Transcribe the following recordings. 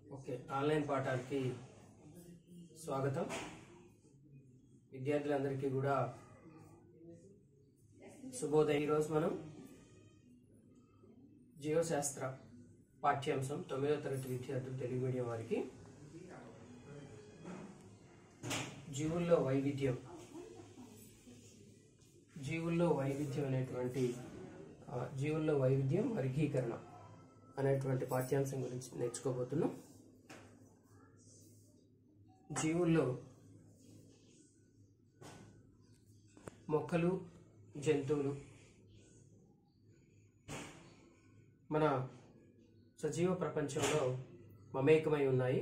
Okay online పాఠాలకి స్వాగతం విద్యార్థులందరికీ కూడా శుభోదయం ఈరోజు మనం జీవశాస్త్ర పాఠ్యాంశం తొమ్మిదవ తరగతి విద్యార్థులు తెలుగు మీడియం వారికి జీవుల్లో వైవిధ్యం జీవుల్లో వైవిధ్యం అనేటువంటి ఆ, జీవుల్లో వైవిధ్యం వర్గీకరణ అనేటువంటి పాఠ్యాంశం గురించి నేర్చుకోబోతున్నాం జీవుల్లో మొక్కలు జంతువులు మన సజీవ ప్రపంచంలో మమేకమై ఉన్నాయి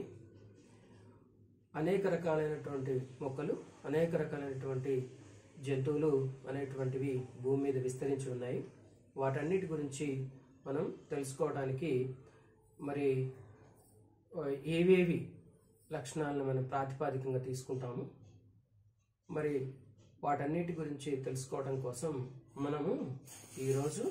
అనేక రకాలైనటువంటి మొక్కలు అనేక రకాలైనటువంటి జంతువులు అనేటువంటివి భూమి మీద విస్తరించి ఉన్నాయి వాటన్నిటి గురించి మనం తెలుసుకోవడానికి మరి ఆ, ఏవేవి లక్షణాలను మనం ప్రాతిపాదికంగా తీసుకుంటాము మరి వాటన్నిటి గురించి తెలుసుకోవడం కోసం మనము ఈరోజు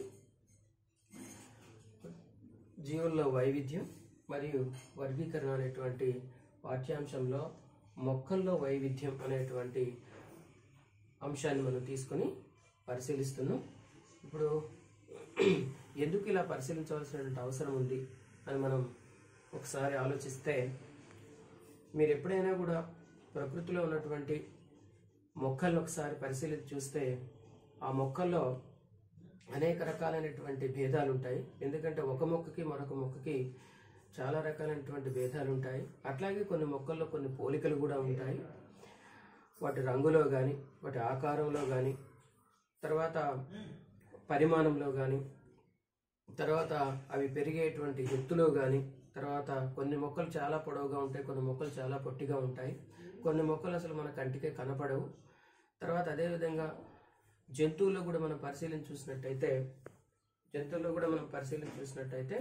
జీవుల్లో వైవిధ్యం మరియు వర్గీకరణ అనేటువంటి పాఠ్యాంశంలో మొక్కల్లో వైవిధ్యం అనేటువంటి అంశాన్ని మనం తీసుకొని పరిశీలిస్తున్నాం ఇప్పుడు ఎందుకు ఇలా పరిశీలించవలసినటువంటి అవసరం ఉంది అని మనం ఒకసారి ఆలోచిస్తే మీరు ఎప్పుడైనా కూడా ప్రకృతిలో ఉన్నటువంటి మొక్కలను ఒకసారి పరిశీలించి చూస్తే ఆ మొక్కల్లో అనేక రకాలైనటువంటి భేదాలు ఉంటాయి ఎందుకంటే ఒక మొక్కకి మరొక మొక్కకి చాలా రకాలైనటువంటి భేదాలు ఉంటాయి అట్లాగే కొన్ని మొక్కల్లో కొన్ని పోలికలు కూడా ఉంటాయి వాటి రంగులో కానీ వాటి ఆకారంలో కానీ తర్వాత పరిమాణంలో కానీ తర్వాత అవి పెరిగేటువంటి ఎత్తులో కానీ తర్వాత కొన్ని మొక్కలు చాలా పొడవుగా ఉంటాయి కొన్ని మొక్కలు చాలా పొట్టిగా ఉంటాయి కొన్ని మొక్కలు అసలు మన కంటికే కనపడవు తర్వాత అదేవిధంగా జంతువుల్లో కూడా మనం పరిశీలించి చూసినట్టయితే జంతువుల్లో కూడా మనం పరిశీలించి చూసినట్టయితే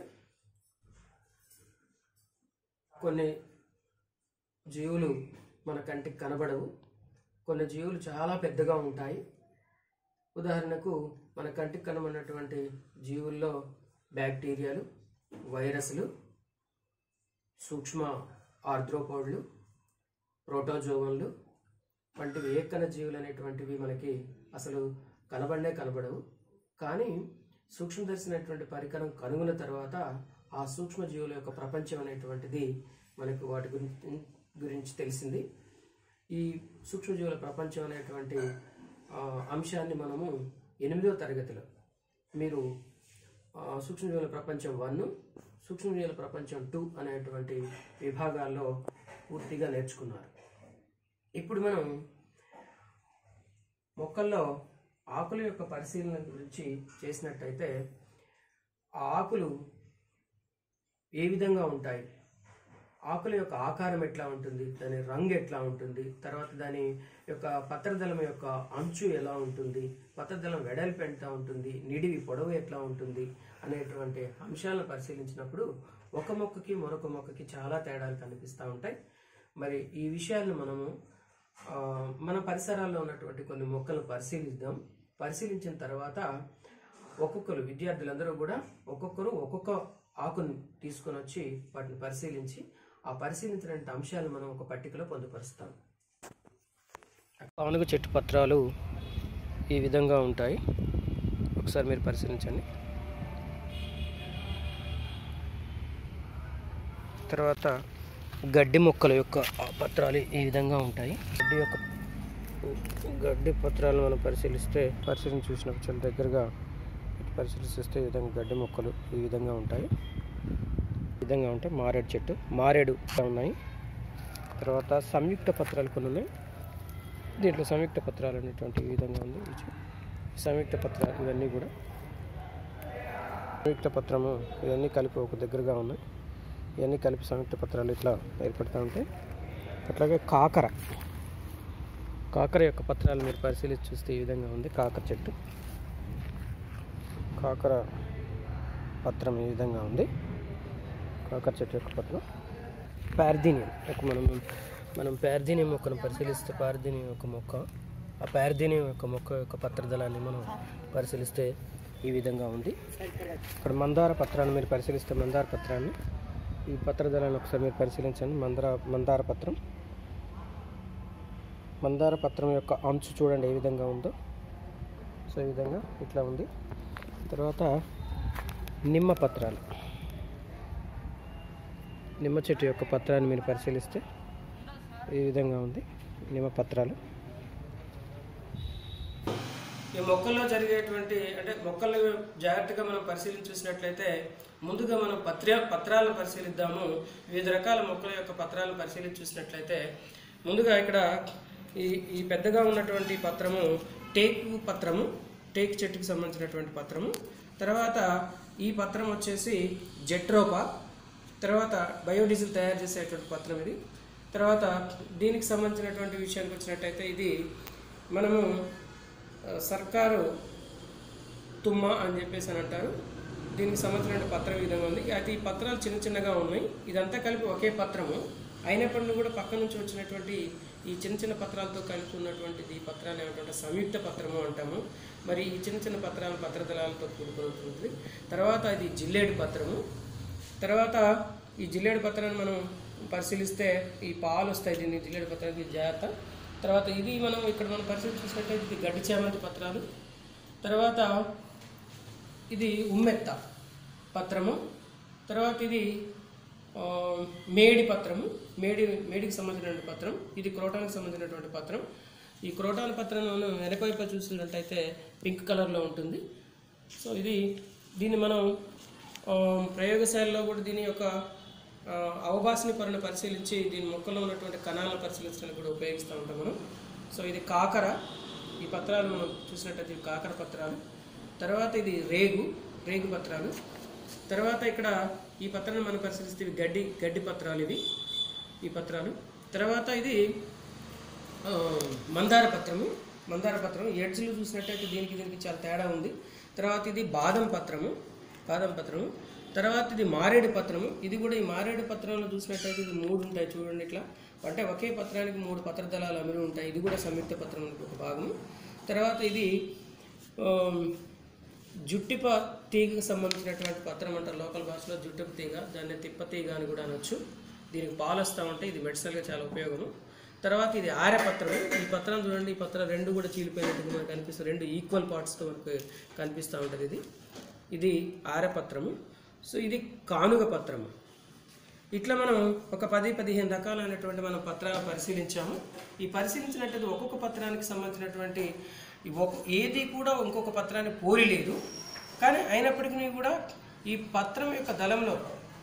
కొన్ని జీవులు మన కంటికి కనబడవు కొన్ని జీవులు చాలా పెద్దగా ఉంటాయి ఉదాహరణకు మన కంటికి కనబడినటువంటి జీవుల్లో బ్యాక్టీరియాలు వైరస్లు సూక్ష్మ ఆర్ద్రోపోడ్లు ప్రోటోజోవన్లు వంటివి ఏకన జీవులు అనేటువంటివి మనకి అసలు కనబడనే కనబడవు కానీ సూక్ష్మదర్శనటువంటి పరికరం కనుగొన్న తర్వాత ఆ సూక్ష్మ జీవుల యొక్క ప్రపంచం అనేటువంటిది మనకు వాటి గురించి గురించి తెలిసింది ఈ సూక్ష్మజీవుల ప్రపంచం అనేటువంటి ఆ, అంశాన్ని మనము ఎనిమిదవ తరగతిలో మీరు ఆ, సూక్ష్మజీవుల ప్రపంచం వన్ సూక్ష్మజీవుల ప్రపంచం టూ అనేటువంటి విభాగాల్లో పూర్తిగా నేర్చుకున్నారు ఇప్పుడు మనం మొక్కల్లో ఆకుల యొక్క పరిశీలన గురించి చేసినట్టయితే ఆ ఆకులు ఏ విధంగా ఉంటాయి ఆకుల యొక్క ఆకారం ఎట్లా ఉంటుంది దాని రంగు ఎట్లా ఉంటుంది తర్వాత దాని యొక్క పత్రదళం యొక్క అంచు ఎలా ఉంటుంది పత్రదళం వెడల్పు ఎంత ఉంటుంది నిడివి పొడవు ఎట్లా ఉంటుంది అనేటువంటి అంశాలను పరిశీలించినప్పుడు ఒక మొక్కకి మరొక మొక్కకి చాలా తేడాలు కనిపిస్తూ ఉంటాయి మరి ఈ విషయాలను మనము ఆ, మన పరిసరాల్లో ఉన్నటువంటి కొన్ని మొక్కలను పరిశీలిద్దాం పరిశీలించిన తర్వాత ఒక్కొక్కరు విద్యార్థులందరూ కూడా ఒక్కొక్కరు ఒక్కొక్క ఆకును తీసుకొని వచ్చి వాటిని పరిశీలించి ఆ పరిశీలించిన అంశాలను మనం ఒక పట్టికలో పొందుపరుస్తాం పానుగు చెట్టు పత్రాలు ఈ విధంగా ఉంటాయి ఒకసారి మీరు పరిశీలించండి తర్వాత గడ్డి మొక్కల యొక్క ఆ పత్రాలు ఈ విధంగా ఉంటాయి గడ్డి యొక్క గడ్డి పత్రాలు మనం పరిశీలిస్తే పరిశీలించి చూసినప్పుడు చాలా దగ్గరగా ఇటు పరిశీలిస్తే ఈ విధంగా గడ్డి మొక్కలు ఈ విధంగా ఉంటాయి ఈ విధంగా ఉంటాయి మారేడు చెట్టు మారేడు ఉన్నాయి తర్వాత సంయుక్త పత్రాలు కొన్ని ఉన్నాయి దీంట్లో సంయుక్త పత్రాలు అనేటువంటి ఈ విధంగా ఉంది ఈ చె- సంయుక్త పత్రాలు ఇవన్నీ కూడా సంయుక్త పత్రము ఇవన్నీ కలిపి ఒక దగ్గరగా ఉన్నాయి ఇవన్నీ కలిపి సంయుక్త పత్రాలు ఇట్లా ఏర్పడుతూ ఉంటాయి అట్లాగే కాకర కాకర యొక్క పత్రాలు మీరు పరిశీలించి చూస్తే ఈ విధంగా ఉంది కాకర చెట్టు కాకర పత్రం ఈ విధంగా ఉంది కాకర చెట్టు యొక్క పత్రం పార్థీనియం ఒక మనం మనం పార్థీనియం మొక్కను పరిశీలిస్తే పార్థీనియం యొక్క మొక్క ఆ పార్థీనియం యొక్క మొక్క యొక్క పత్రదళాన్ని మనం పరిశీలిస్తే ఈ విధంగా ఉంది ఇక్కడ మందార పత్రాన్ని మీరు పరిశీలిస్తే మందార పత్రాన్ని ఈ పత్రదళాన్ని ఒకసారి మీరు పరిశీలించండి మందార మందార పత్రం మందార పత్రం యొక్క అంచు చూడండి ఏ విధంగా ఉందో సో ఈ విధంగా ఇట్లా ఉంది తర్వాత నిమ్మ పత్రాలు నిమ్మ చెట్టు యొక్క పత్రాన్ని మీరు పరిశీలిస్తే ఈ విధంగా ఉంది నిమ్మ పత్రాలు ఈ మొక్కల్లో జరిగేటువంటి అంటే మొక్కలు జాగ్రత్తగా మనం పరిశీలించి చూసినట్లయితే ముందుగా మనం పత్ర పత్రాలను పరిశీలిద్దాము వివిధ రకాల మొక్కల యొక్క పత్రాలను పరిశీలించి చూసినట్లయితే ముందుగా ఇక్కడ ఈ ఈ పెద్దగా ఉన్నటువంటి పత్రము టేకు పత్రము టేక్ చెట్టుకు సంబంధించినటువంటి పత్రము తర్వాత ఈ పత్రం వచ్చేసి జెట్రోపా తర్వాత బయోడీజిల్ తయారు చేసేటువంటి పత్రం ఇది తర్వాత దీనికి సంబంధించినటువంటి విషయానికి వచ్చినట్టయితే ఇది మనము ఆ, సర్కారు తుమ్మ అని చెప్పేసి అని అంటారు దీనికి సంబంధించిన పత్రం ఈ విధంగా ఉంది అయితే ఈ పత్రాలు చిన్న చిన్నగా ఉన్నాయి ఇదంతా కలిపి ఒకే పత్రము అయినప్పటికీ కూడా పక్క నుంచి వచ్చినటువంటి ఈ చిన్న చిన్న పత్రాలతో కలిపి ఉన్నటువంటి ఈ పత్రాలు ఏమిటంటే సంయుక్త పత్రము అంటాము మరి ఈ చిన్న చిన్న పత్రాలు పత్రదళాలతో కూడుకొని ఉంటుంది తర్వాత ఇది జిల్లేడు పత్రము తర్వాత ఈ జిల్లేడు పత్రాన్ని మనం పరిశీలిస్తే ఈ పాలు వస్తాయి దీన్ని జిల్లేడు పత్రానికి జాగ్రత్త తర్వాత ఇది మనం ఇక్కడ మనం పరిశీలించి చూసినట్లయితే ఇది గడ్డి చామంతి పత్రాలు తర్వాత ఇది ఉమ్మెత్త పత్రము తర్వాత ఇది ఆ, మేడి పత్రము మేడి మేడికి సంబంధించినటువంటి పత్రం ఇది క్రోటానికి సంబంధించినటువంటి పత్రం ఈ క్రోటాన్ పత్రం మనం వెనక వైపు చూసినట్టయితే పింక్ కలర్లో ఉంటుంది సో ఇది దీన్ని మనం ఆ, ప్రయోగశాలలో కూడా దీని యొక్క ఆ, అవభాసని పొరను పరిశీలించి దీని మొక్కలో ఉన్నటువంటి కణాలను పరిశీలించడానికి కూడా ఉపయోగిస్తూ ఉంటాం మనం సో ఇది కాకర ఈ పత్రాలు మనం చూసినట్టయితే ఇవి కాకర పత్రాలు తర్వాత ఇది రేగు రేగు పత్రాలు తర్వాత ఇక్కడ ఈ పత్రాన్ని మనం పరిశీలిస్తే ఇవి గడ్డి గడ్డి పత్రాలు ఇవి ఈ పత్రాలు తర్వాత ఇది ఆ, మందార పత్రము మందార పత్రం ఎడ్జ్లు చూసినట్టయితే దీనికి దీనికి చాలా తేడా ఉంది తర్వాత ఇది బాదం పత్రము బాదం పత్రము తర్వాత ఇది మారేడు పత్రము ఇది కూడా ఈ మారేడు పత్రంలో చూసినట్టయితే ఇది మూడు ఉంటాయి చూడండి ఇట్లా అంటే ఒకే పత్రానికి మూడు పత్రదళాలు అమలు ఉంటాయి ఇది కూడా సంయుక్త పత్రం ఒక భాగము తర్వాత ఇది ఆ, జుట్టిప తీగకు సంబంధించినటువంటి పత్రం అంటారు లోకల్ భాషలో జుట్టుపు తీగ దాన్ని తిప్ప తీగ అని కూడా అనొచ్చు దీనికి పాలు వస్తూ ఉంటాయి ఇది మెడిసినల్గా చాలా ఉపయోగము తర్వాత ఇది ఆర్య పత్రం ఈ పత్రం చూడండి ఈ పత్రం రెండు కూడా చీలిపోయినట్టుగా మనకు కనిపిస్తుంది రెండు ఈక్వల్ పార్ట్స్తో మనకు కనిపిస్తూ ఉంటుంది ఇది ఇది ఆర్య పత్రము సో ఇది కానుగ పత్రము ఇట్లా మనం ఒక పది పదిహేను రకాలైనటువంటి మనం పత్రాలు పరిశీలించాము ఈ పరిశీలించినట్టు ఒక్కొక్క పత్రానికి సంబంధించినటువంటి ఈ ఒక్క- ఏది కూడా ఇంకొక పత్రాన్ని పోలి లేదు కానీ అయినప్పటికీ కూడా ఈ పత్రం యొక్క దళంలో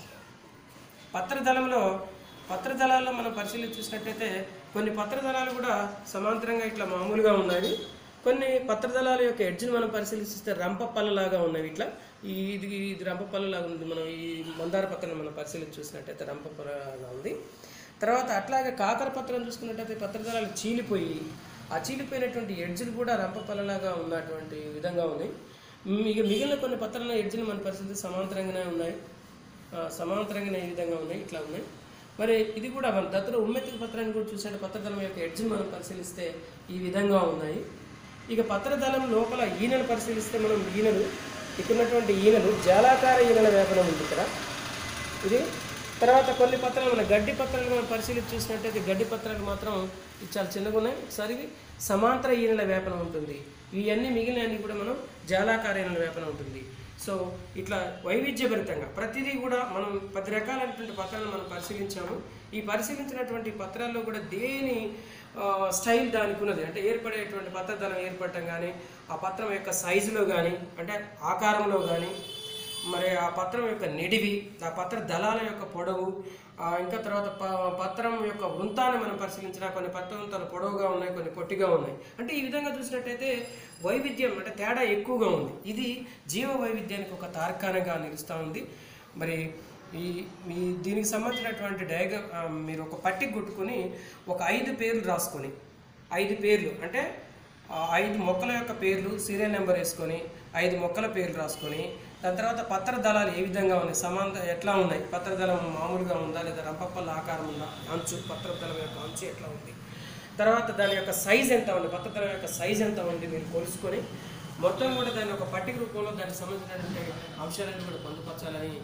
పత్రదళంలో పత్రదళాల్లో మనం పరిశీలించి చూసినట్టయితే కొన్ని పత్రదళాలు కూడా సమాంతరంగా ఇట్లా మామూలుగా ఉన్నాయి కొన్ని పత్రదళాల యొక్క ఎడ్జ్ని మనం పరిశీలిస్తే రంపపల్లలాగా ఉన్నవి ఇట్లా ఈ ఇది ఇది రంపపల్లలాగా ఉంది మనం ఈ మందార పత్రం మనం పరిశీలించి చూసినట్టయితే రంపపల్లలాగా ఉంది తర్వాత అట్లాగే కాకర పత్రం చూసుకున్నట్టయితే పత్రదళాలు చీలిపోయి ఆ చీలిపోయినటువంటి ఎడ్జ్లు కూడా రంపపల్లలాగా ఉన్నటువంటి విధంగా ఉన్నాయి మిగ మిగిలిన కొన్ని పత్రాల ఎడ్జ్లు మన పరిస్థితి సమాంతరంగానే ఉన్నాయి ఆ, సమాంతరంగా ఈ విధంగా ఉన్నాయి ఇట్లా ఉన్నాయి మరి ఇది కూడా మన దత్తర ఉమ్మెత్తిక పత్రాన్ని కూడా చూసే పత్రదళం యొక్క ఎడ్జ్ని మనం పరిశీలిస్తే ఈ విధంగా ఉన్నాయి ఇక పత్రదళం లోపల ఈనెలు పరిశీలిస్తే మనం ఈనెలు ఇక్కడ ఉన్నటువంటి ఈనెలు జాలాకార ఈనెల వేపనం ఉంది ఇక్కడ ఇది తర్వాత కొన్ని పత్రాలు మన గడ్డి పత్రాలు మనం పరిశీలించి చూసినట్టయితే గడ్డి పత్రాలు మాత్రం ఇవి చాలా చిన్నగా ఉన్నాయి ఒకసారి ఇవి సమాంతర ఈనెల వేపనం ఉంటుంది ఇవన్నీ మిగిలినవన్నీ కూడా మనం జాలాకార ఈనెల వేపనం ఉంటుంది సో ఇట్లా వైవిధ్యభరితంగా ప్రతిదీ కూడా మనం పది రకాలైనటువంటి పత్రాలను మనం పరిశీలించాము ఈ పరిశీలించినటువంటి పత్రాల్లో కూడా దేని ఆ, స్టైల్ దానికి ఉన్నది అంటే ఏర్పడేటువంటి పత్రదళం ఏర్పడటం కానీ ఆ పత్రం యొక్క సైజులో కానీ అంటే ఆకారంలో కానీ మరి ఆ పత్రం యొక్క నిడివి ఆ పత్ర దళాల యొక్క పొడవు ఆ ఇంకా తర్వాత ప- పత్రం యొక్క వృంతాన్ని మనం పరిశీలించిన కొన్ని పత్ర వృంతాలు పొడవుగా ఉన్నాయి కొన్ని పొట్టిగా ఉన్నాయి అంటే ఈ విధంగా చూసినట్టయితే వైవిధ్యం అంటే తేడా ఎక్కువగా ఉంది ఇది జీవ వైవిధ్యానికి ఒక తార్కాణంగా నిలుస్తూ ఉంది మరి ఈ మీ దీనికి సంబంధించినటువంటి డయాగ్రామ్ ఆ, మీరు ఒక పట్టిక కొట్టుకొని ఒక ఐదు పేర్లు రాసుకొని ఐదు పేర్లు అంటే ఆ ఐదు మొక్కల యొక్క పేర్లు సీరియల్ నెంబర్ వేసుకొని ఐదు మొక్కల పేర్లు రాసుకొని దాని తర్వాత పత్ర దళాలు ఏ విధంగా ఉన్నాయి సమాంత ఎట్లా ఉన్నాయి పత్ర దళం మామూలుగా ఉందా లేదా రంపప్పల ఆకారం ఉందా అంచు పత్ర దళం యొక్క అంచు ఎట్లా ఉంది తర్వాత దాని యొక్క సైజ్ ఎంత ఉంది పత్ర దళం యొక్క సైజ్ ఎంత ఉంది మీరు కొలుసుకొని మొత్తం కూడా దాన్ని ఒక పట్టిక రూపంలో దానికి సంబంధించినటువంటి అంశాలను కూడా పొందుపరచాలని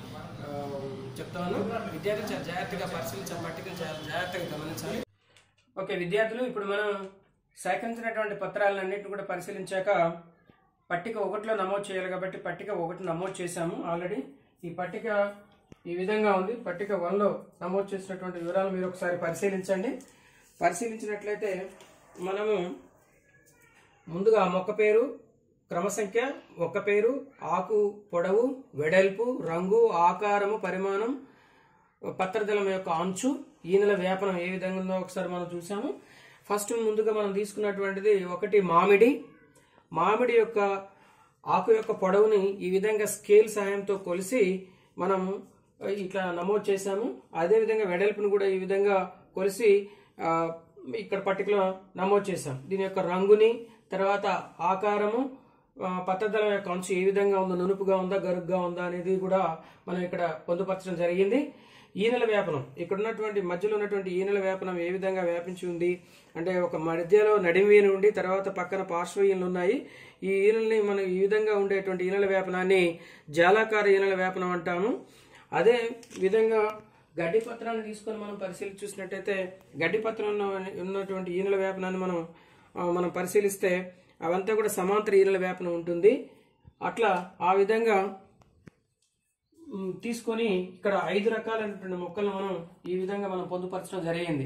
ఆ, చెప్తాను విద్యార్థులు చాలా జాగ్రత్తగా పరిశీలించాలి పట్టికను చాలా జాగ్రత్తగా గమనించాలి ఓకే విద్యార్థులు ఇప్పుడు మనం సేకరించినటువంటి పత్రాలన్నింటిని కూడా పరిశీలించాక పట్టిక ఒకటిలో నమోదు చేయాలి కాబట్టి పట్టిక ఒకటి నమోదు చేశాము ఆల్రెడీ ఈ పట్టిక ఈ విధంగా ఉంది పట్టిక వన్లో నమోదు చేసినటువంటి వివరాలు మీరు ఒకసారి పరిశీలించండి పరిశీలించినట్లయితే మనము ముందుగా మొక్క పేరు క్రమ సంఖ్య మొక్క పేరు ఆకు పొడవు వెడల్పు రంగు ఆకారము పరిమాణం పత్రదళం యొక్క అంచు ఈనెల వ్యాపనం ఏ విధంగా ఉందో ఒకసారి మనం చూసాము ఫస్ట్ ముందుగా మనం తీసుకున్నటువంటిది ఒకటి మామిడి మామిడి యొక్క ఆకు యొక్క పొడవుని ఈ విధంగా స్కేల్ సహాయంతో కొలిసి మనం ఇట్లా నమోదు చేశాము అదేవిధంగా వెడల్పును కూడా ఈ విధంగా కొలిసి ఆ, ఇక్కడ పర్టికులర్ నమోదు చేశాం దీని యొక్క రంగుని తర్వాత ఆకారము ఆ, పత్రదళం యొక్క అంచు ఏ విధంగా ఉందో నునుపుగా ఉందా గరుగ్గా ఉందా అనేది కూడా మనం ఇక్కడ పొందుపరచడం జరిగింది ఈనెల వ్యాపనం ఇక్కడ ఉన్నటువంటి మధ్యలో ఉన్నటువంటి ఈనెల వ్యాపనం ఏ విధంగా వ్యాపించి ఉంది అంటే ఒక మధ్యలో నడిమీన ఉండి తర్వాత పక్కన పార్శ్వ ఈనెలు ఉన్నాయి ఈ ఈనెల్ని మనం ఈ విధంగా ఉండేటువంటి ఈనెల వ్యాపనాన్ని జాలాకార ఈనెల వ్యాపనం అంటాము అదే విధంగా గడ్డి పత్రాన్ని తీసుకొని మనం పరిశీలించి చూసినట్టయితే గడ్డి పత్రంలో ఉన్నటువంటి ఈనెల వ్యాపనాన్ని మనం ఆ, మనం పరిశీలిస్తే అవంతా కూడా సమాంతర ఈనెల వ్యాపనం ఉంటుంది అట్లా ఆ విధంగా మ్, తీసుకొని ఇక్కడ ఐదు రకాలైనటువంటి మొక్కలను మనం ఈ విధంగా మనం పొందుపరచడం జరిగింది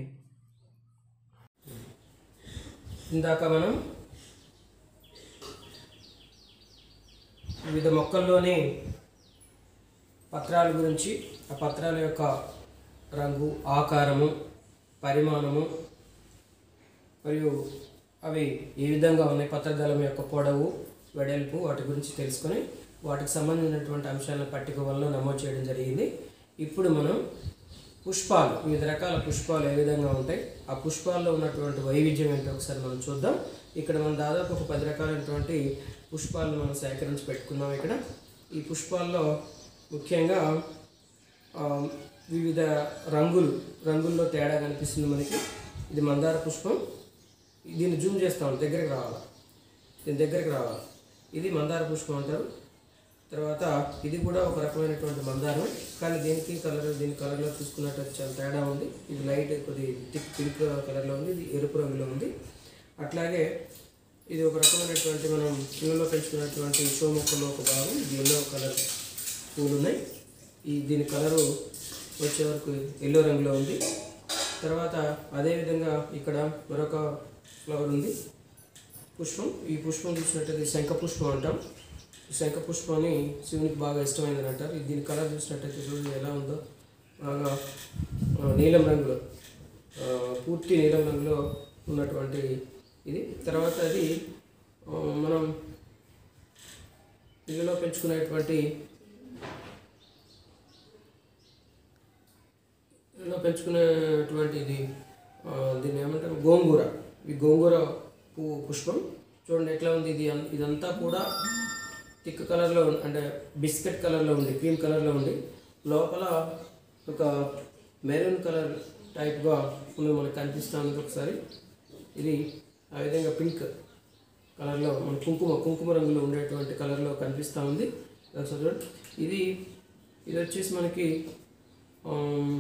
ఇందాక మనం వివిధ మొక్కల్లోని పత్రాల గురించి ఆ పత్రాల యొక్క రంగు ఆకారము పరిమాణము మరియు అవి ఏ విధంగా ఉన్నాయి పత్రదళం యొక్క పొడవు వెడల్పు వాటి గురించి తెలుసుకొని వాటికి సంబంధించినటువంటి అంశాలను పట్టిక వల్ల నమోదు చేయడం జరిగింది ఇప్పుడు మనం పుష్పాలు వివిధ రకాల పుష్పాలు ఏ విధంగా ఉంటాయి ఆ పుష్పాల్లో ఉన్నటువంటి వైవిధ్యం ఏంటో ఒకసారి మనం చూద్దాం ఇక్కడ మనం దాదాపు ఒక పది రకాలైనటువంటి పుష్పాలను మనం సేకరించి పెట్టుకున్నాం ఇక్కడ ఈ పుష్పాల్లో ముఖ్యంగా ఆ, వివిధ రంగులు రంగుల్లో తేడా కనిపిస్తుంది మనకి ఇది మందార పుష్పం దీన్ని జూమ్ చేస్తాం దగ్గరికి రావాలి దీని దగ్గరికి రావాలి ఇది మందార పుష్పం అంటారు తర్వాత ఇది కూడా ఒక రకమైనటువంటి మందారం కానీ దీనికి కలర్ దీని కలర్లో చూసుకున్నట్టు చాలా తేడా ఉంది ఇది లైట్ కొద్ది థిక్ పింక్ కలర్లో ఉంది ఇది ఎరుపు రంగులో ఉంది అట్లాగే ఇది ఒక రకమైనటువంటి మనం ఇళ్ళలో పెంచుకున్నటువంటి షో మొక్కలో ఒక భాగం ఇది ఎల్లో కలర్ పూలు ఉన్నాయి ఈ దీని కలరు వచ్చే వరకు ఎల్లో రంగులో ఉంది తర్వాత అదేవిధంగా ఇక్కడ మరొక ఫ్లవర్ ఉంది పుష్పం ఈ పుష్పం చూసినట్టయితే శంఖ పుష్పం అంటాం ఈ శంఖ పుష్పాన్ని శివునికి బాగా ఇష్టమైందని అంటారు ఇది దీని కలర్ చూసినట్టయితే చూడండి ఎలా ఉందో బాగా ఆ, నీలం రంగులో ఆ, పూర్తి నీలం రంగులో ఉన్నటువంటి ఇది తర్వాత అది ఆ, మనం ఇళ్ళలో పెంచుకునేటువంటి ఇళ్ళలో పెంచుకునేటువంటి ఇది ఆ, దీన్ని ఏమంటారు గోంగూర ఈ గోంగూర పువ్వు పుష్పం చూడండి ఎట్లా ఉంది ఇది అన్- ఇదంతా కూడా థిక్ కలర్లో ఉంది అంటే బిస్కెట్ కలర్లో ఉంది క్రీమ్ కలర్లో ఉంది లోపల ఒక మెరూన్ కలర్ టైప్గా ఉంది మనకు కనిపిస్తూ ఉంది ఒకసారి ఇది ఆ విధంగా పింక్ కలర్లో మన కుంకుమ కుంకుమ రంగులో ఉండేటువంటి కలర్లో కనిపిస్తూ ఉంది ఒకసారి చూడండి ఇది ఇది వచ్చేసి మనకి ఆమ్,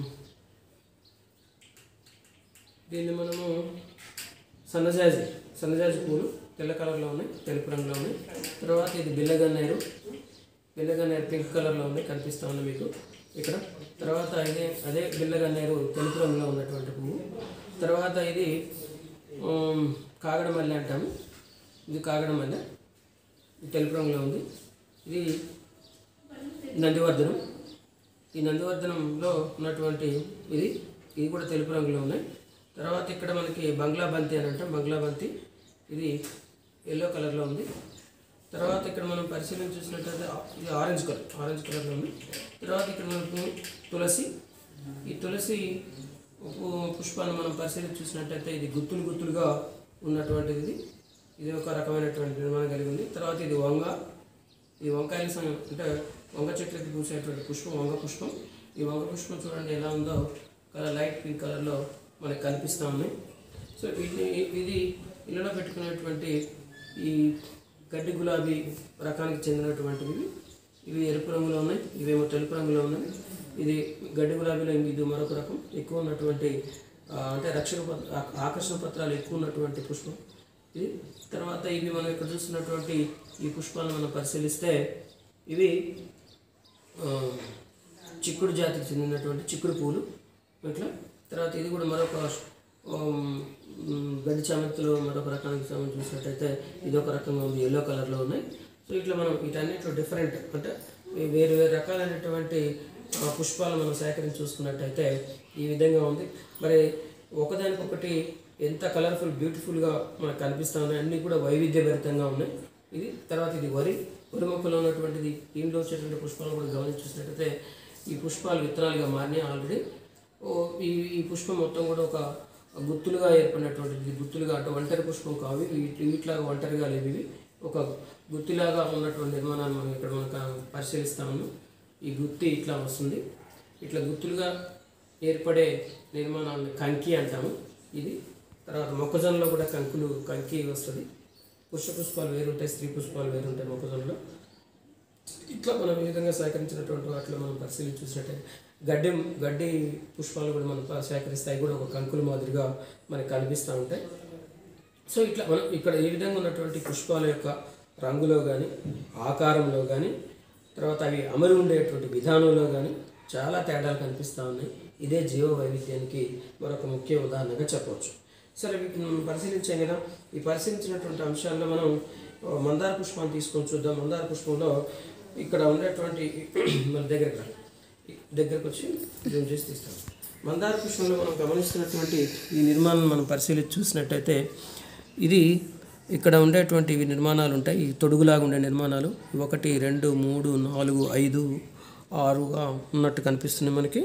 దీన్ని మనము సన్నజాజి సన్నజాజి పూలు తెల్ల కలర్లో ఉన్నాయి తెలుపు రంగులో ఉన్నాయి తర్వాత ఇది బిల్లగన్నేరు బిల్లగన్నేరు పింక్ కలర్లో ఉంది కనిపిస్తూ ఉంది మీకు ఇక్కడ తర్వాత ఇదే అదే బిల్లగన్నేరు తెలుపు రంగులో ఉన్నటువంటి పువ్వు తర్వాత ఇది ఉమ్, కాగడ మల్లె అంటాము ఇది కాగడ మల్లె ఇది తెలుపు రంగులో ఉంది ఇది నందివర్ధనం ఈ నందివర్ధనంలో ఉన్నటువంటి ఇది ఇది కూడా తెలుపు రంగులో ఉన్నాయి తర్వాత ఇక్కడ మనకి బంగ్లా బంతి అని అంటాం బంగ్లా బంతి ఇది ఎల్లో కలర్లో ఉంది తర్వాత ఇక్కడ మనం పరిశీలన చూసినట్లయితే ఆ- ఇది ఆరెంజ్ కలర్ ఆరెంజ్ కలర్లో ఉంది తర్వాత ఇక్కడ మనకు తులసి ఈ తులసి పు- పుష్పాన్ని మనం పరిశీలన చూసినట్టయితే ఇది గుత్తులు గుత్తులుగా ఉన్నటువంటిది ఇది ఇది ఒక రకమైనటువంటి నిర్మాణం కలిగి ఉంది తర్వాత ఇది వంగ ఈ వంకాయలు సం- అంటే వంగ చెట్లకి పూసేటువంటి పుష్పం వంగ పుష్పం ఈ వంగ పుష్పం చూడండి ఎలా ఉందో కలర్ లైట్ పింక్ కలర్లో మనకి కనిపిస్తూ ఉన్నాయి సో ఇది ఇది ఇళ్ళలో పెట్టుకునేటువంటి ఈ గడ్డి గులాబీ రకానికి చెందినటువంటివి ఇవి ఎరుపు రంగులో ఉన్నాయి ఇవేమో తెలుపు రంగులో ఉన్నాయి ఇది గడ్డి గులాబీలో ఇది మరొక రకం ఎక్కువ ఉన్నటువంటి ఆ, అంటే రక్షణ పత్ర ఆ- ఆకర్షణ పత్రాలు ఎక్కువ ఉన్నటువంటి పుష్పం ఇది తర్వాత ఇవి మనం ఇక్కడ చూస్తున్నటువంటి ఈ పుష్పాలను మనం పరిశీలిస్తే ఇవి ఆ, చిక్కుడు జాతికి చెందినటువంటి చిక్కుడు పూలు ఇట్లా తర్వాత ఇది కూడా మరొక ఆమ్, మ్, గడ్డి చామంతిలో మరొక రకానికి సంబంధించి చూసినట్టయితే ఇది ఒక రకంగా ఉంది ఎల్లో కలర్లో ఉన్నాయి సో ఇట్లా మనం వీటన్నిటిలో డిఫరెంట్ అంటే ఈ వేరు వేరు రకాలైనటువంటి ఆ, పుష్పాలు మనం సేకరించి చూసుకున్నట్టయితే ఈ విధంగా ఉంది మరి ఒకదానికొకటి ఎంత కలర్ఫుల్ బ్యూటిఫుల్గా మనకు కనిపిస్తూ ఉన్నాయి అన్నీ కూడా వైవిధ్యభరితంగా ఉన్నాయి ఇది తర్వాత ఇది వరి వరి మొక్కలో ఉన్నటువంటిది దీనిలో వచ్చేటువంటి పుష్పాలను కూడా గమనించి చూసినట్టయితే ఈ పుష్పాలు విత్తనాలుగా మారినాయి ఆల్రెడీ ఓ ఈ ఈ పుష్పం మొత్తం కూడా ఒక గుత్తులుగా ఏర్పడినటువంటిది గుత్తులుగా అంటే ఒంటరి పుష్పం కావు వీటి వీటిలాగా ఒంటరిగా లేవు ఇవి ఒక గుత్తిలాగా ఉన్నటువంటి నిర్మాణాన్ని మనం ఇక్కడ మనం పరిశీలిస్తా ఉన్నాం ఈ గుత్తి ఇట్లా వస్తుంది ఇట్లా గుత్తులుగా ఏర్పడే నిర్మాణాలను కంకి అంటాము ఇది తర్వాత మొక్కజొన్నలో కూడా కంకులు కంకి వస్తుంది పుష్ప పుష్పాలు వేరుంటాయి స్త్రీ పుష్పాలు వేరుంటాయి మొక్కజొన్నలో ఇట్లా మనం ఈ విధంగా సేకరించినటువంటి వాటిలో మనం పరిశీలించి చూసినట్టయితే గడ్డి గడ్డి పుష్పాలు కూడా మనం ప- సేకరిస్తాయి కూడా ఒక కంకుల మాదిరిగా మనకు కనిపిస్తూ ఉంటాయి సో ఇట్లా మనం ఇక్కడ ఈ విధంగా ఉన్నటువంటి పుష్పాల యొక్క రంగులో కానీ ఆకారంలో కానీ తర్వాత అవి అమరి ఉండేటువంటి విధానంలో కానీ చాలా తేడాలు కనిపిస్తూ ఉన్నాయి ఇదే జీవ వైవిధ్యానికి మరొక ముఖ్య ఉదాహరణగా చెప్పవచ్చు సరే వీటిని మనం పరిశీలించాం కదా ఈ పరిశీలించినటువంటి అంశాల్లో మనం ఆ, మందార పుష్పాన్ని తీసుకొని చూద్దాం మందార పుష్పంలో ఇక్కడ ఉండేటువంటి మన దగ్గరకు రా. దగ్గరకు వచ్చి జూమ్ చేసి తీస్తాం మందార పుష్పంలో మనం గమనిస్తున్నటువంటి ఈ నిర్మాణం మనం పరిశీలించి చూసినట్టయితే ఇది ఇక్కడ ఉండేటువంటి ఇవి నిర్మాణాలు ఉంటాయి ఈ తొడుగులాగా ఉండే నిర్మాణాలు ఒకటి రెండు మూడు నాలుగు ఐదు ఆరుగా ఉన్నట్టు కనిపిస్తున్నాయి మనకి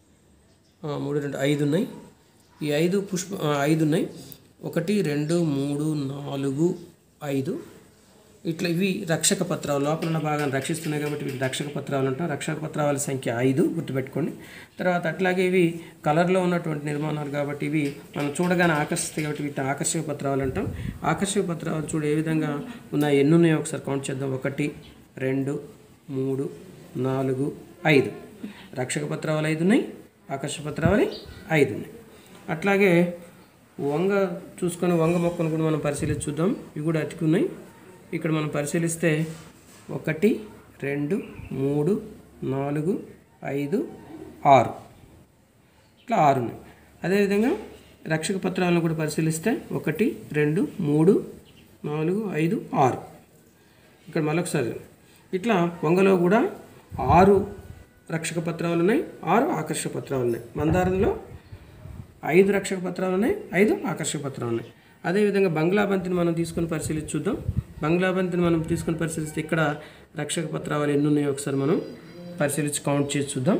ఆ, మూడు రెండు ఐదు ఉన్నాయి ఈ ఐదు పుష్ప ఆ, ఐదు ఉన్నాయి ఒకటి రెండు మూడు నాలుగు ఐదు ఇట్లా ఇవి రక్షక పత్రాలు లోపల ఉన్న భాగాన్ని రక్షిస్తున్నాయి కాబట్టి వీటి రక్షక పత్రాలు అంటాం రక్షక పత్రాల సంఖ్య ఐదు గుర్తుపెట్టుకోండి తర్వాత అట్లాగే ఇవి కలర్లో ఉన్నటువంటి నిర్మాణాలు కాబట్టి ఇవి మనం చూడగానే ఆకర్షిస్తాయి కాబట్టి వీటిని ఆకర్షక పత్రాలు అంటాం ఆకర్షక పత్రాలు చూడు ఏ విధంగా ఉన్నాయి ఎన్ని ఉన్నాయో ఒకసారి కౌంట్ చేద్దాం ఒకటి రెండు మూడు నాలుగు ఐదు రక్షక పత్రాలు ఐదు ఉన్నాయి ఆకర్షక పత్రాలు ఐదు ఉన్నాయి అట్లాగే వంగ చూసుకొని వంగ మొక్కను కూడా మనం పరిశీలించి చూద్దాం ఇవి కూడా అతికి ఉన్నాయి ఇక్కడ మనం పరిశీలిస్తే ఒకటి రెండు మూడు నాలుగు ఐదు ఆరు ఇట్లా ఆరు ఉన్నాయి అదేవిధంగా రక్షక పత్రాలను కూడా పరిశీలిస్తే ఒకటి రెండు మూడు నాలుగు ఐదు ఆరు ఇక్కడ మరొకసారి ఇట్లా వంగలో కూడా ఆరు రక్షక పత్రాలు ఉన్నాయి ఆరు ఆకర్షక పత్రాలు ఉన్నాయి మందారంలో ఐదు రక్షక పత్రాలు ఉన్నాయి ఐదు ఆకర్షక పత్రాలు ఉన్నాయి అదేవిధంగా బంగ్లా బంతిని మనం తీసుకొని పరిశీలించి చూద్దాం బంగ్లా బంతిని మనం తీసుకొని పరిశీలిస్తే ఇక్కడ రక్షక పత్రాలు ఎన్ని ఉన్నాయో ఒకసారి మనం పరిశీలించి కౌంట్ చేసి చూద్దాం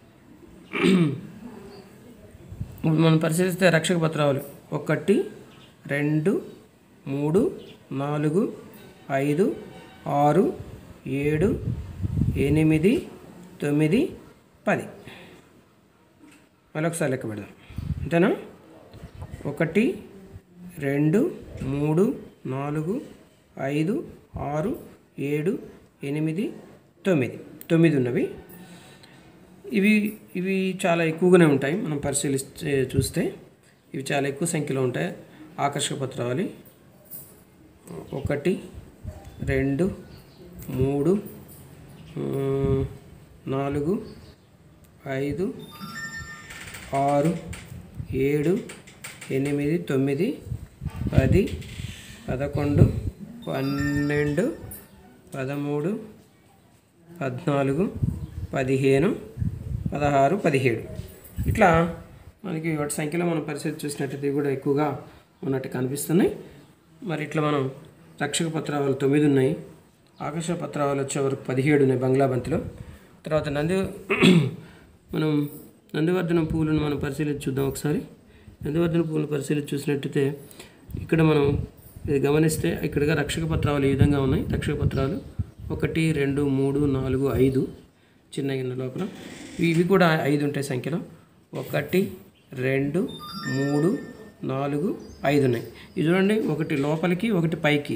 ఇప్పుడు మనం పరిశీలిస్తే రక్షక పత్రాలు ఒకటి రెండు మూడు నాలుగు ఐదు ఆరు ఏడు ఎనిమిది తొమ్మిది పది మరొకసారి లెక్క పెడదాం అంతేనా ఒకటి రెండు మూడు నాలుగు ఐదు ఆరు ఏడు ఎనిమిది తొమ్మిది తొమ్మిది ఉన్నవి ఇవి ఇవి చాలా ఎక్కువగానే ఉంటాయి మనం పరిశీలిస్తే చూస్తే ఇవి చాలా ఎక్కువ సంఖ్యలో ఉంటాయి ఆకర్షక పత్రావళి ఒకటి రెండు మూడు మ్, నాలుగు ఐదు ఆరు ఏడు ఎనిమిది తొమ్మిది పది పదకొండు పన్నెండు పదమూడు పద్నాలుగు పదిహేను పదహారు పదిహేడు ఇట్లా మనకి వాటి సంఖ్యలో మనం పరిస్థితి చూసినట్టయితే ఇవి కూడా ఎక్కువగా ఉన్నట్టు కనిపిస్తున్నాయి మరి ఇట్లా మనం రక్షక పత్రాలు తొమ్మిది ఉన్నాయి ఆకర్షక పత్రాలు వచ్చే వరకు పదిహేడు ఉన్నాయి బంగ్లా బంతిలో తర్వాత నంది మనం నందివర్ధనం పువ్వులను మనం పరిశీలించి చూద్దాం ఒకసారి నందివర్ధన పువ్వులను పరిశీలించి చూసినట్టయితే ఇక్కడ మనం ఇది గమనిస్తే ఇక్కడగా రక్షక పత్రాలు ఈ విధంగా ఉన్నాయి రక్షక పత్రాలు ఒకటి రెండు మూడు నాలుగు ఐదు చిన్న గిన్నె లోపల ఇవి ఇవి కూడా ఐదు ఉంటాయి సంఖ్యలో ఒకటి రెండు మూడు నాలుగు ఐదు ఉన్నాయి ఇది చూడండి ఒకటి లోపలికి ఒకటి పైకి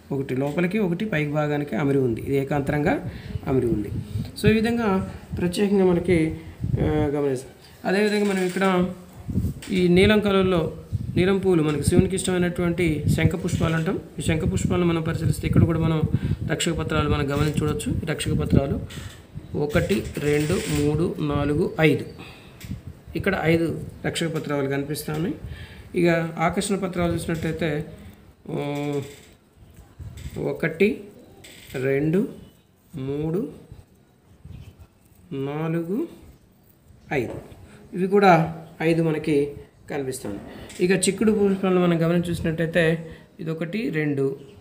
ఒకటి లోపలికి ఒకటి పైకి భాగానికి అమరి ఉంది ఇది ఏకాంతరంగా అమరి ఉంది సో ఈ విధంగా ప్రత్యేకంగా మనకి ఆ, గమనిస్తాం అదేవిధంగా మనం ఇక్కడ ఈ నీలం కలర్లో నీలం పూలు మనకి శివునికి ఇష్టమైనటువంటి శంఖ పుష్పాలు అంటాం ఈ శంఖ పుష్పాలను మనం పరిశీలిస్తే ఇక్కడ కూడా మనం రక్షక పత్రాలు మనం గమనించి చూడొచ్చు ఈ రక్షక పత్రాలు ఒకటి రెండు మూడు నాలుగు ఐదు ఇక్కడ ఐదు రక్షక పత్రాలు కనిపిస్తూ ఉన్నాయి ఇక ఆకర్షణ పత్రాలు చూసినట్టయితే ఆ, ఒకటి రెండు మూడు నాలుగు ఐదు ఇవి కూడా ఐదు మనకి కనిపిస్తుంది ఇక చిక్కుడు పుష్పాలను మనం గమనించి చూసినట్టయితే ఇది ఒకటి రెండు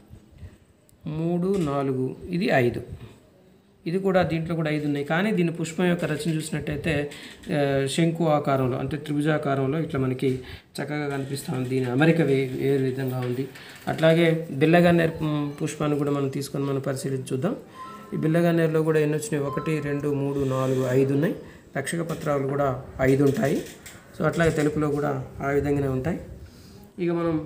మూడు నాలుగు ఇది ఐదు ఇది కూడా దీంట్లో కూడా ఐదు ఉన్నాయి కానీ దీని పుష్పం యొక్క రచన చూసినట్టయితే ఆ, శంకు ఆకారంలో అంటే త్రిభుజాకారంలో ఇట్లా మనకి చక్కగా కనిపిస్తుంది దీని అమరిక వే వేరు విధంగా ఉంది అట్లాగే బిల్లగన్నేరు పు- పుష్పాన్ని కూడా మనం తీసుకొని మనం పరిశీలించి చూద్దాం ఈ బిల్లగన్నేరులో కూడా ఎన్ని వచ్చినాయి ఒకటి రెండు మూడు నాలుగు ఐదు ఉన్నాయి రక్షక పత్రాలు కూడా ఐదు ఉంటాయి సో అట్లాగే తెలుపులో కూడా ఆ విధంగానే ఉంటాయి ఇక మనం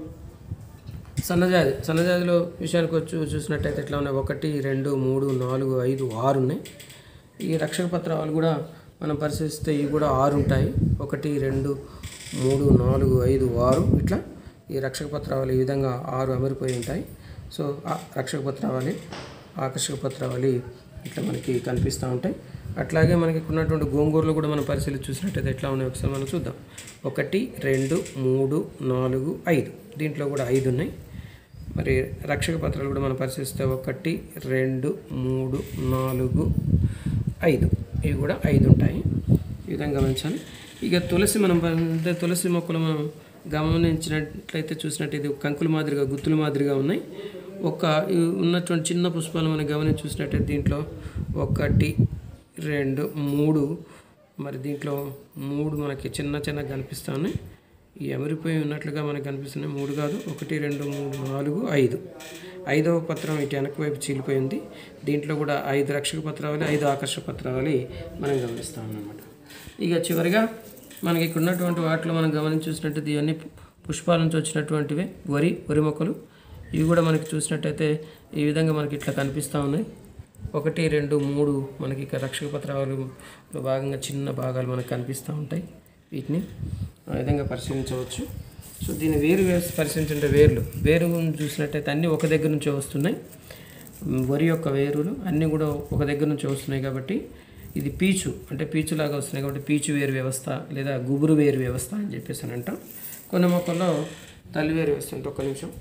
సన్నజాతి సన్నజాతిలో విషయానికి వచ్చి చూసినట్టయితే ఎట్లా ఉన్నాయి ఒకటి రెండు మూడు నాలుగు ఐదు ఆరు ఉన్నాయి ఈ రక్షక పత్రాలు కూడా మనం పరిశీలిస్తే ఇవి కూడా ఆరు ఉంటాయి ఒకటి రెండు మూడు నాలుగు ఐదు ఆరు ఇట్లా ఈ రక్షక పత్రావళి ఈ విధంగా ఆరు అమరిపోయి ఉంటాయి సో ఆ రక్షక పత్రావళి ఆకర్షక పత్రావళి ఇట్లా మనకి కనిపిస్తూ ఉంటాయి అట్లాగే మనకి ఇక్కడ ఉన్నటువంటి గోంగూరలు కూడా మనం పరిశీలించి చూసినట్టయితే ఎట్లా ఉన్నాయి ఒకసారి మనం చూద్దాం ఒకటి రెండు మూడు నాలుగు ఐదు దీంట్లో కూడా ఐదు ఉన్నాయి మరి రక్షక పత్రాలు కూడా మనం పరిశీలిస్తే ఒకటి రెండు మూడు నాలుగు ఐదు ఇవి కూడా ఐదు ఉంటాయి ఈ విధంగా గమనించాలి ఇక తులసి మనం అంటే తులసి మొక్కలు మనం గమనించినట్లయితే చూసినట్టు ఇది కంకుల మాదిరిగా గుత్తుల మాదిరిగా ఉన్నాయి ఒక ఈ ఉన్నటువంటి చిన్న పుష్పాలు మనం గమనించి చూసినట్టయితే దీంట్లో ఒకటి రెండు మూడు మరి దీంట్లో మూడు మనకి చిన్న చిన్న కనిపిస్తూ ఉన్నాయి ఈ ఎమరిపోయి ఉన్నట్లుగా మనకు కనిపిస్తున్నాయి మూడు కాదు ఒకటి రెండు మూడు నాలుగు ఐదు ఐదవ పత్రం ఇటు వెనక వైపు చీలిపోయింది దీంట్లో కూడా ఐదు రక్షక పత్రావళి ఐదు ఆకర్షక పత్రావళి మనం గమనిస్తాం అన్నమాట ఇక చివరిగా మనకి ఇక్కడ ఉన్నటువంటి వాటిలో మనం గమనించి చూసినట్టయితే ఇవన్నీ పుష్పాల నుంచి వచ్చినటువంటివే వరి వరి మొక్కలు ఇవి కూడా మనకి చూసినట్టయితే ఈ విధంగా మనకి ఇట్లా కనిపిస్తూ ఉన్నాయి ఒకటి రెండు మూడు మనకి ఇక రక్షక పత్రాలు భాగంగా చిన్న భాగాలు మనకు కనిపిస్తూ ఉంటాయి వీటిని ఆ విధంగా పరిశీలించవచ్చు సో దీని వేరు వేసి పరిశీలించుంటే వేర్లు వేరు చూసినట్టయితే అన్నీ ఒక దగ్గర నుంచే వస్తున్నాయి మ్, వరి యొక్క వేరులు అన్నీ కూడా ఒక దగ్గర నుంచి వస్తున్నాయి కాబట్టి ఇది పీచు అంటే పీచులాగా వస్తున్నాయి కాబట్టి పీచు వేరు వ్యవస్థ లేదా గుబురు వేరు వ్యవస్థ అని చెప్పేసి అని అంటాం కొన్ని మొక్కల్లో తల్లి వేరు వ్యవస్థ అంటే ఒక్క నిమిషం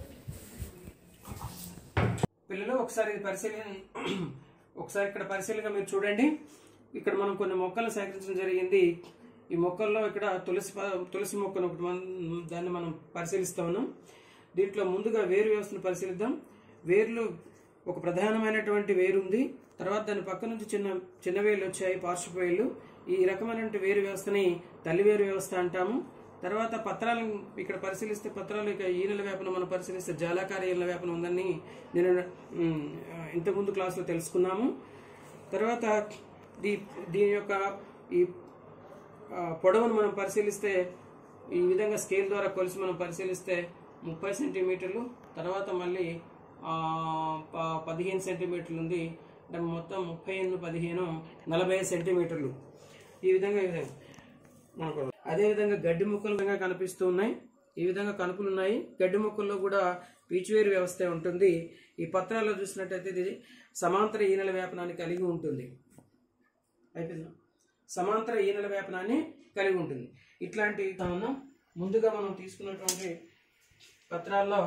పిల్లలు ఒకసారి ఇది పరిశీలన ఒకసారి ఇక్కడ పరిశీలనగా మీరు చూడండి ఇక్కడ మనం కొన్ని మొక్కలు సేకరించడం జరిగింది ఈ మొక్కల్లో ఇక్కడ తులసి ప- తులసి మొక్కను ఒకటి మనం దాన్ని మనం పరిశీలిస్తా ఉన్నాం దీంట్లో ముందుగా వేరు వ్యవస్థను పరిశీలిద్దాం వేర్లు ఒక ప్రధానమైనటువంటి వేరు ఉంది తర్వాత దాని పక్క నుంచి చిన్న చిన్న వేర్లు వచ్చాయి పార్శ్వపు వేర్లు ఈ రకమైనటువంటి వేరు వ్యవస్థని తల్లి వేరు వ్యవస్థ అంటాము తర్వాత పత్రాలను ఇక్కడ పరిశీలిస్తే పత్రాలు ఇక ఈనెల వేపన మనం పరిశీలిస్తే జాలాకార ఈనెల వేపన ఉందని నేను మ్, ఇంతకుముందు క్లాస్లో తెలుసుకున్నాము తర్వాత దీ దీని యొక్క ఈ ఆ, పొడవును మనం పరిశీలిస్తే ఈ విధంగా స్కేల్ ద్వారా కొలిసి మనం పరిశీలిస్తే ముప్పై సెంటీమీటర్లు తర్వాత మళ్ళీ ఆ, ప- పదిహేను సెంటీమీటర్లు ఉంది అంటే మొత్తం ముప్పై ఎనిమిది పదిహేను నలభై ఐదు సెంటీమీటర్లు ఈ విధంగా ఈ విధంగా మనకు అదే విధంగా గడ్డి మొక్కలు విధంగా కనిపిస్తూ ఉన్నాయి ఈ విధంగా కనుపులు ఉన్నాయి గడ్డి మొక్కల్లో కూడా పీచువేరు వ్యవస్థ ఉంటుంది ఈ పత్రాల్లో చూసినట్టయితే ఇది సమాంతర ఈనెల వేపనాన్ని కలిగి ఉంటుంది అయిపోయిందా సమాంతర ఈనెల వేపనాన్ని కలిగి ఉంటుంది ఇట్లాంటి మనం ముందుగా మనం తీసుకున్నటువంటి పత్రాల్లో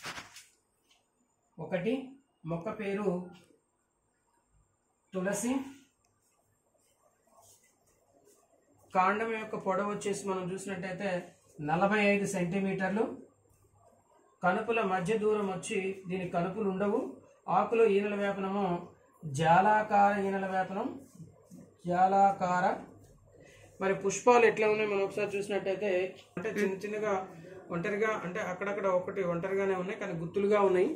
ఒకటి మొక్క పేరు తులసి కాండం యొక్క పొడవు వచ్చేసి మనం చూసినట్టయితే నలభై ఐదు సెంటీమీటర్లు కనుపుల మధ్య దూరం వచ్చి దీని కనుపులు ఉండవు ఆకులో ఈనెల వేపనము జాలాకార ఈనెల వేపనం జాలాకార మరి పుష్పాలు ఎట్లా ఉన్నాయి మనం ఒకసారి చూసినట్టయితే అంటే చిన్న చిన్నగా ఒంటరిగా అంటే అక్కడక్కడ ఒకటి ఒంటరిగానే ఉన్నాయి కానీ గుత్తులుగా ఉన్నాయి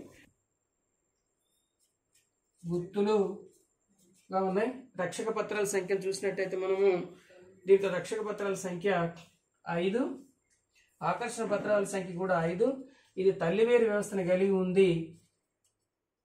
గుత్తులుగా ఉన్నాయి రక్షక పత్రాల సంఖ్యను చూసినట్టయితే మనము దీంట్లో రక్షక పత్రాల సంఖ్య ఐదు ఆకర్షణ పత్రాల సంఖ్య కూడా ఐదు ఇది తల్లివేరు వ్యవస్థను కలిగి ఉంది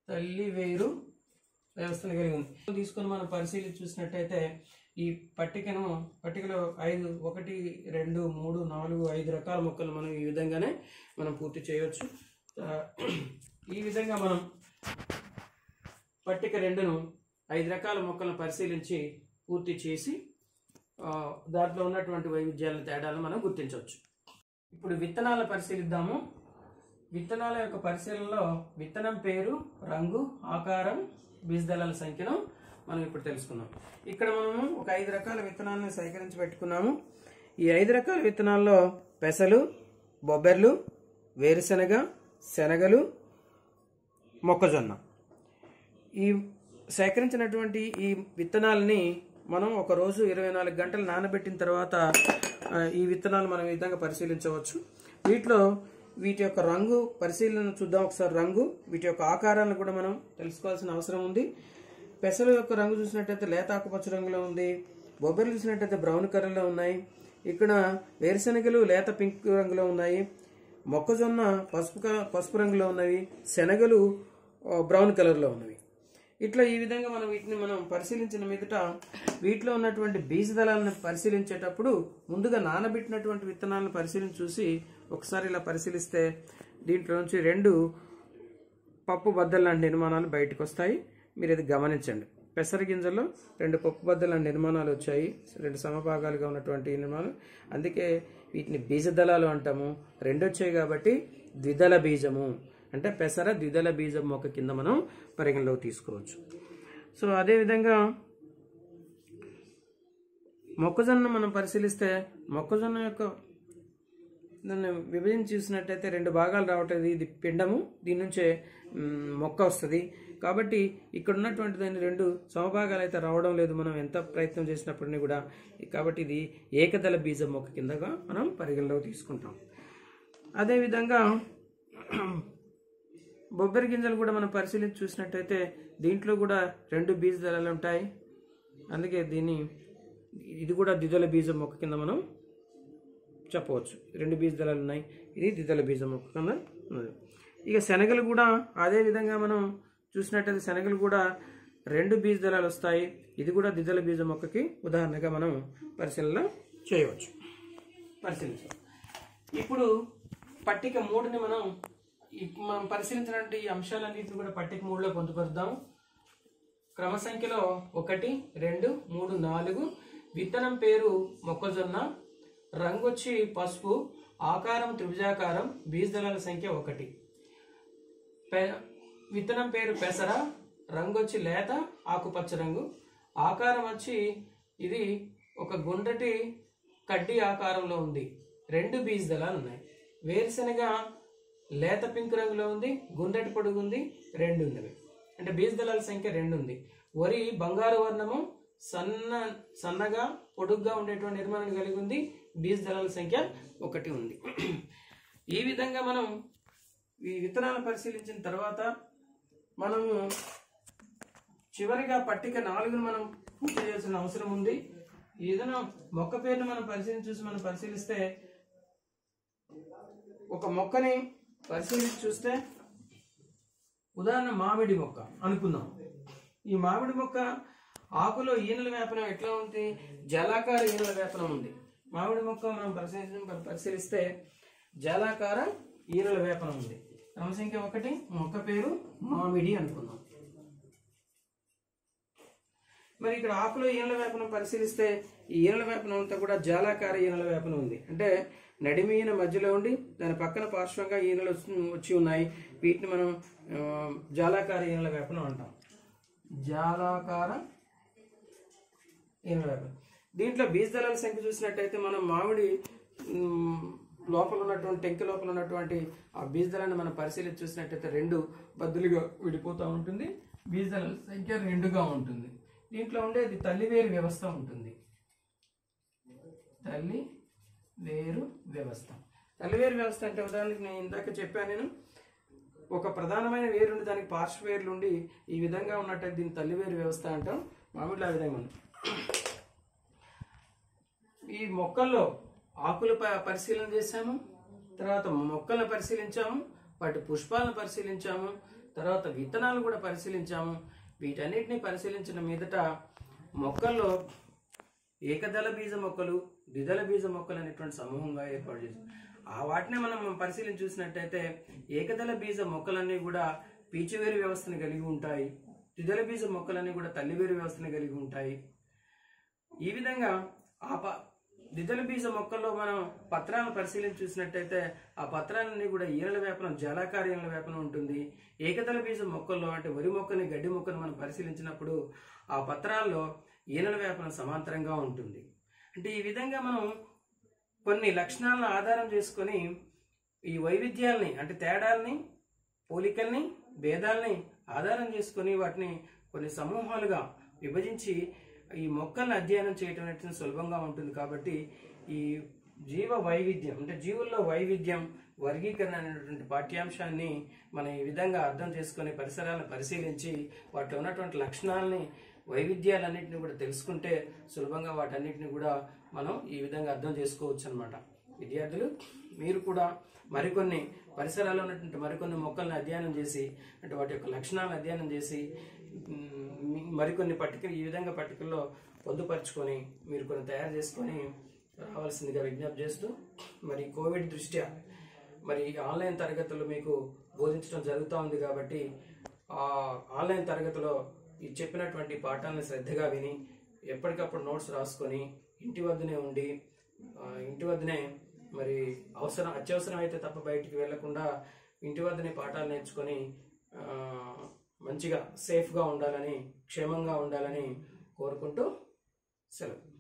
తల్లి వేరు వ్యవస్థను కలిగి ఉంది తీసుకొని మనం పరిశీలించి చూసినట్టయితే ఈ పట్టికను పట్టికలో ఐదు ఒకటి రెండు మూడు నాలుగు ఐదు రకాల మొక్కలు మనం ఈ విధంగానే మనం పూర్తి చేయవచ్చు ఆ, ఈ విధంగా మనం పట్టిక రెండును ఐదు రకాల మొక్కలను పరిశీలించి పూర్తి చేసి ఆ, దాంట్లో ఉన్నటువంటి వైవిధ్యాల తేడాలను మనం గుర్తించవచ్చు ఇప్పుడు విత్తనాల పరిశీలిద్దాము విత్తనాల యొక్క పరిశీలనలో విత్తనం పేరు రంగు ఆకారం బీజదళాల సంఖ్యను మనం ఇప్పుడు తెలుసుకుందాం ఇక్కడ మనము ఒక ఐదు రకాల విత్తనాలను సేకరించి పెట్టుకున్నాము ఈ ఐదు రకాల విత్తనాల్లో పెసలు బొబ్బెర్లు వేరుశనగ శనగలు మొక్కజొన్న ఈ సేకరించినటువంటి ఈ విత్తనాలని మనం ఒక రోజు ఇరవై నాలుగు గంటలు నానబెట్టిన తర్వాత ఆ, ఈ విత్తనాలు మనం ఈ విధంగా పరిశీలించవచ్చు వీటిలో వీటి యొక్క రంగు పరిశీలన చూద్దాం ఒకసారి రంగు వీటి యొక్క ఆకారాలను కూడా మనం తెలుసుకోవాల్సిన అవసరం ఉంది పెసల యొక్క రంగు చూసినట్టయితే లేత ఆకుపచ్చ రంగులో ఉంది బొబ్బెలు చూసినట్టయితే బ్రౌన్ కలర్లో ఉన్నాయి ఇక్కడ వేరుశనగలు లేత పింక్ రంగులో ఉన్నాయి మొక్కజొన్న పసుపు క- పసుపు రంగులో ఉన్నవి శనగలు ఆ, బ్రౌన్ కలర్లో ఉన్నవి ఇట్లా ఈ విధంగా మనం వీటిని మనం పరిశీలించిన మీదట వీటిలో ఉన్నటువంటి బీజదళాలను పరిశీలించేటప్పుడు ముందుగా నానబెట్టినటువంటి విత్తనాలను పరిశీలించి చూసి ఒకసారి ఇలా పరిశీలిస్తే దీంట్లో నుంచి రెండు పప్పు బద్దలు లాంటి నిర్మాణాలు బయటకు వస్తాయి మీరు ఇది గమనించండి పెసర గింజల్లో రెండు పప్పు బద్దల లాంటి నిర్మాణాలు వచ్చాయి రెండు సమభాగాలుగా ఉన్నటువంటి ఈ నిర్మాణాలు అందుకే వీటిని బీజదళాలు అంటాము రెండు వచ్చాయి కాబట్టి ద్విదళ బీజము అంటే పెసర ద్విదళ బీజం మొక్క కింద మనం పరిగణలోకి తీసుకోవచ్చు సో అదేవిధంగా మొక్కజొన్న మనం పరిశీలిస్తే మొక్కజొన్న యొక్క దాన్ని విభజించి చూసినట్టయితే రెండు భాగాలు రావటం ఇది పిండము దీని నుంచే మ్, మొక్క వస్తుంది కాబట్టి ఇక్కడ ఉన్నటువంటి దాన్ని రెండు సమభాగాలు అయితే రావడం లేదు మనం ఎంత ప్రయత్నం చేసినప్పటికీ కూడా కాబట్టి ఇది ఏకదళ బీజం మొక్క కిందగా మనం పరిగణలోకి తీసుకుంటాం అదేవిధంగా బొబ్బరి గింజలు కూడా మనం పరిశీలించి చూసినట్టయితే దీంట్లో కూడా రెండు బీజ దళాలు ఉంటాయి అందుకే దీన్ని ఇది కూడా ద్విదళ బీజం మొక్క కింద మనం చెప్పవచ్చు రెండు బీజ దళాలు ఉన్నాయి ఇది ద్విదళ బీజం మొక్క కింద ఉన్నది ఇక శనగలు కూడా అదే విధంగా మనం చూసినట్టయితే శనగలు కూడా రెండు బీజ దళాలు వస్తాయి ఇది కూడా ద్విదళ బీజం మొక్కకి ఉదాహరణగా మనం పరిశీలన చేయవచ్చు పరిశీలించాం ఇప్పుడు పట్టిక మూడుని మనం ఈ మనం పరిశీలించినటువంటి ఈ అంశాలన్నింటిని కూడా పట్టిక మూడులో పొందుపరుద్దాం క్రమ సంఖ్యలో ఒకటి రెండు మూడు నాలుగు విత్తనం పేరు మొక్కజొన్న రంగు వచ్చి పసుపు ఆకారం త్రిభుజాకారం బీజదళాల సంఖ్య ఒకటి పె- విత్తనం పేరు పెసర రంగు వచ్చి లేత ఆకుపచ్చ రంగు ఆకారం వచ్చి ఇది ఒక గుండ్రటి కడ్డీ ఆకారంలో ఉంది రెండు బీజ్ దళాలు ఉన్నాయి వేరుశనగ లేత పింక్ రంగులో ఉంది గుండ్రటి పొడుగు ఉంది రెండు ఉన్నవి అంటే బీజ్ దళాల సంఖ్య రెండు ఉంది వరి బంగారు వర్ణము సన్న సన్నగా పొడుగ్గా ఉండేటువంటి నిర్మాణాన్ని కలిగి ఉంది బీజ్ దళాల సంఖ్య ఒకటి ఉంది ఈ విధంగా మనం ఈ విత్తనాలు పరిశీలించిన తర్వాత మనము చివరిగా పట్టిక నాలుగును మనం పూర్తి చేయాల్సిన అవసరం ఉంది ఏదైనా మొక్క పేరును మనం పరిశీలించి చూసి మనం పరిశీలిస్తే ఒక మొక్కని పరిశీలించి చూస్తే ఉదాహరణ మామిడి మొక్క అనుకుందాం ఈ మామిడి మొక్క ఆకులో ఈనెల వేపనం ఎట్లా ఉంది జలాకార ఈనెల వేపనం ఉంది మామిడి మొక్క మనం పరిశీలించి పరిశీలిస్తే జలాకార ఈనెల వేపనం ఉంది క్రమ సంఖ్య ఒకటి మొక్క పేరు మామిడి అనుకుందాం మరి ఇక్కడ ఆకులో ఈనెల వేపనం పరిశీలిస్తే ఈ ఈనెల వేపనం అంతా కూడా జాలాకార ఈనెల వేపనం ఉంది అంటే నడిమి ఈన మధ్యలో ఉండి దాని పక్కన పార్శ్వంగా ఈనెలు వచ్చి- వచ్చి ఉన్నాయి వీటిని మనం ఆ, జాలాకార ఈనెల వేపనం అంటాం జాలాకార ఈనెల వేపనం దీంట్లో బీజదళాల సంఖ్య చూసినట్టయితే మనం మామిడి మ్, లోపల ఉన్నటువంటి టెంక లోపల ఉన్నటువంటి ఆ బీజదళాన్ని మనం పరిశీలించి చూసినట్టయితే రెండు బద్దులుగా విడిపోతూ ఉంటుంది బీజదళాల సంఖ్య రెండుగా ఉంటుంది దీంట్లో ఉండేది తల్లివేరు వ్యవస్థ ఉంటుంది తల్లి వేరు వ్యవస్థ తల్లివేరు వ్యవస్థ అంటే ఉదాహరణకి నేను ఇందాక చెప్పాను నేను ఒక ప్రధానమైన వేరుండి దానికి పార్శ్వ వేర్లు ఉండి ఈ విధంగా ఉన్నట్టయితే దీన్ని తల్లివేరు వ్యవస్థ అంటాం మామిడిలో ఆ విధంగా ఉంది ఈ మొక్కల్లో ఆకులు ప- పరిశీలన చేశాము తర్వాత మొక్కలను పరిశీలించాము వాటి పుష్పాలను పరిశీలించాము తర్వాత విత్తనాలు కూడా పరిశీలించాము వీటన్నిటిని పరిశీలించిన మీదట మొక్కల్లో ఏకదళ బీజ మొక్కలు ద్విదళ బీజ మొక్కలు అనేటువంటి సమూహంగా ఏర్పాటు చేశాం ఆ వాటిని మనం పరిశీలించి చూసినట్టయితే ఏకదళ బీజ మొక్కలన్నీ కూడా పీచువేరు వ్యవస్థను కలిగి ఉంటాయి ద్విదళ బీజ మొక్కలన్నీ కూడా తల్లివేరు వ్యవస్థను కలిగి ఉంటాయి ఈ విధంగా ఆ ప ద్విదళ బీజ మొక్కల్లో మనం పత్రాలను పరిశీలించి చూసినట్టయితే ఆ పత్రాలన్నీ కూడా ఈనల వేపనం జలాకార ఈనల వేపనం ఉంటుంది ఏకదళ బీజ మొక్కల్లో అంటే వరి మొక్కని గడ్డి మొక్కను మనం పరిశీలించినప్పుడు ఆ పత్రాల్లో ఈనల వేపనం సమాంతరంగా ఉంటుంది అంటే ఈ విధంగా మనం కొన్ని లక్షణాలను ఆధారం చేసుకొని ఈ వైవిధ్యాల్ని అంటే తేడాల్ని పోలికల్ని భేదాల్ని ఆధారం చేసుకొని వాటిని కొన్ని సమూహాలుగా విభజించి ఈ మొక్కల్ని అధ్యయనం చేయటం అనేది సులభంగా ఉంటుంది కాబట్టి ఈ జీవ వైవిధ్యం అంటే జీవుల్లో వైవిధ్యం వర్గీకరణ అనేటువంటి పాఠ్యాంశాన్ని మనం ఈ విధంగా అర్థం చేసుకొని పరిసరాలను పరిశీలించి వాటిలో ఉన్నటువంటి లక్షణాలని వైవిధ్యాలన్నింటినీ కూడా తెలుసుకుంటే సులభంగా వాటన్నిటిని కూడా మనం ఈ విధంగా అర్థం చేసుకోవచ్చు అనమాట విద్యార్థులు మీరు కూడా మరికొన్ని పరిసరాల్లో ఉన్నటువంటి మరికొన్ని మొక్కల్ని అధ్యయనం చేసి అంటే వాటి యొక్క లక్షణాలను అధ్యయనం చేసి మ్, మరికొన్ని పట్టికలు ఈ విధంగా పట్టికల్లో పొందుపరుచుకొని మీరు కొన్ని తయారు చేసుకొని రావాల్సిందిగా విజ్ఞప్తి చేస్తూ మరి కోవిడ్ దృష్ట్యా మరి ఆన్లైన్ తరగతులు మీకు బోధించడం జరుగుతూ ఉంది కాబట్టి ఆ ఆన్లైన్ తరగతిలో ఈ చెప్పినటువంటి పాఠాలను శ్రద్ధగా విని ఎప్పటికప్పుడు నోట్స్ రాసుకొని ఇంటి వద్దనే ఉండి ఆ, ఇంటి వద్దనే మరి అవసరం అత్యవసరం అయితే తప్ప బయటికి వెళ్లకుండా ఇంటి వద్దనే పాఠాలు నేర్చుకొని ఆ, మంచిగా సేఫ్గా ఉండాలని క్షేమంగా ఉండాలని కోరుకుంటూ సెలవు